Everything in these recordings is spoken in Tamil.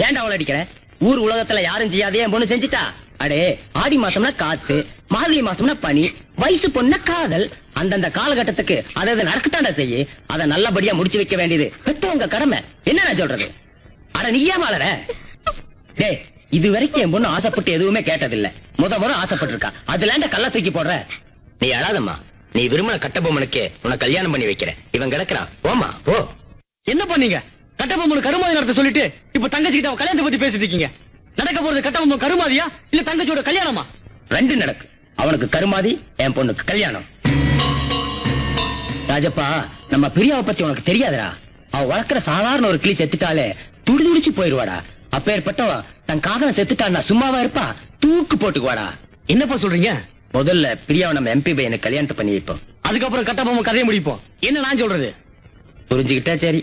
ஏன்டா அவளை அடிக்கிற ஊர் உலகத்துல யாரும் செய்யாதே என் பொண்ணு செஞ்சுட்டா அடே ஆடி மாசம்னா காத்து மார்கழி மாசம்னா பனி வயசு பொண்ணா காதல் அந்தந்த காலகட்டத்துக்கு அதை அதை நடக்கத்தாண்டா செய்யு அதை நல்லபடியா முடிச்சு வைக்க வேண்டியது பெத்தவங்க கடமை என்ன நான் சொல்றது அட நீ ஏன் வாழற டேய் இது வரைக்கும் என் பொண்ணு ஆசைப்பட்டு எதுவுமே கேட்டதில்ல முத முத ஆசைப்பட்டிருக்கா அதுல கள்ள தூக்கி போடுற நீ அழாதம்மா நீ விரும்பின கட்டபொம்மனுக்கு உனக்கு கல்யாணம் பண்ணி வைக்கிறேன் இவன் கிடக்குறான் ஓமா ஓ என்ன பண்ணீங்க கட்டபொம்மன் கருமாதி நடத்த சொல்லிட்டு இப்ப தங்கச்சி கிட்ட அவ கல்யாணத்தை பத்தி பேசிட்டு இருக்கீங்க நடக்க போறது கட்டபொம்மன் கருமாதியா இல்ல தங்கச்சியோட கல்யாணமா ரெண்டு நடக்கு அவனுக்கு கருமாதி என் பொண்ணுக்கு கல்யாணம் ராஜப்பா நம்ம பிரியாவை பத்தி உனக்கு தெரியாதுடா அவ வளர்க்கிற சாதாரண ஒரு கிளி செத்துட்டாலே துடி துடிச்சு போயிருவாடா அப்பேற்பட்டவ தன் காதல செத்துட்டான்னா சும்மாவா இருப்பா தூக்கு போட்டுக்குவாடா என்னப்பா சொல்றீங்க முதல்ல பிரியாவை நம்ம எம்பி பையனை கல்யாணத்தை பண்ணி வைப்போம் அதுக்கப்புறம் கட்டபொம்மன் கதையை முடிப்போம் என்ன நான் சொல்றது புரிஞ்சுக்கிட்டா சரி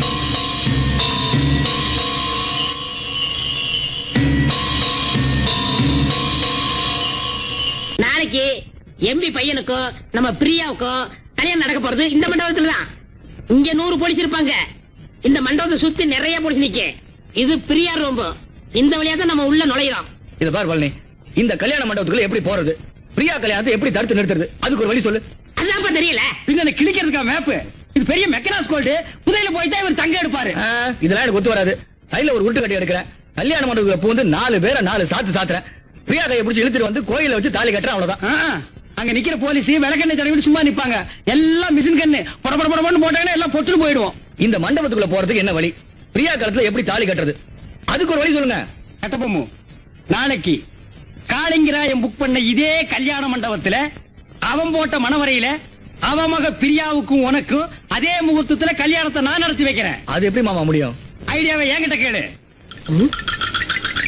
நாளைக்கு எம்பி பையனுக்கும் நம்ம பிரியாவுக்கும் கல்யாணம் நடக்க போறது இந்த மண்டபத்துல தான் இங்க நூறு போலீஸ் இருப்பாங்க இந்த மண்டபத்தை சுத்தி நிறைய போலீஸ் நிக்க இது பிரியா ரூம் இந்த வழியா தான் நம்ம உள்ள நுழையிறோம் இத பார் பழனி இந்த கல்யாண மண்டபத்துக்குள்ள எப்படி போறது பிரியா கல்யாணத்தை எப்படி தடுத்து நிறுத்துறது அதுக்கு ஒரு வழி சொல்லு அதான்ப்பா தெரியல பின்ன கிளிக்கிறதுக்கா மேப் இது பெரிய மெக்கனாஸ் கோல்டு புதையில போயிட்டா இவர் தங்க எடுப்பாரு இதெல்லாம் எனக்கு ஒத்து வராது கையில ஒரு உருட்டு கட்டி எடுக்கிறேன் கல்யாண மண்டபத்துக்கு பூந்து நாலு பேரை நாலு சாத்து சாத்துறேன் பிரியா கையை பிடிச்சி இழுத்துட்டு வந்து கோயில வச்சு தாலி கட்டுறேன் அவ்வளவுதான் அங்க நிக்கிற போலீஸ் விளக்கெண்ணெய் தடவி சும்மா நிப்பாங்க எல்லாம் மிஷின் கண்ணு பட பட படன்னு போட்டாங்கன்னா எல்லாம் பொட்டுன்னு போயிடுவோம் இந்த மண்டபத்துக்குள்ள போறதுக்கு என்ன வழி பிரியா காலத்துல எப்படி தாலி கட்டுறது அதுக்கு ஒரு வழி சொல்லுங்க கட்டப்பொம்மு நாளைக்கு காளிங்கராயம் புக் பண்ண இதே கல்யாண மண்டபத்துல அவன் போட்ட மணவரையில அவன் மக பிரியாவுக்கும் உனக்கும் அதே முகூர்த்தத்துல கல்யாணத்தை நான் நடத்தி வைக்கிறேன் அது எப்படி மாமா முடியும் ஐடியாவை என்கிட்ட கேளு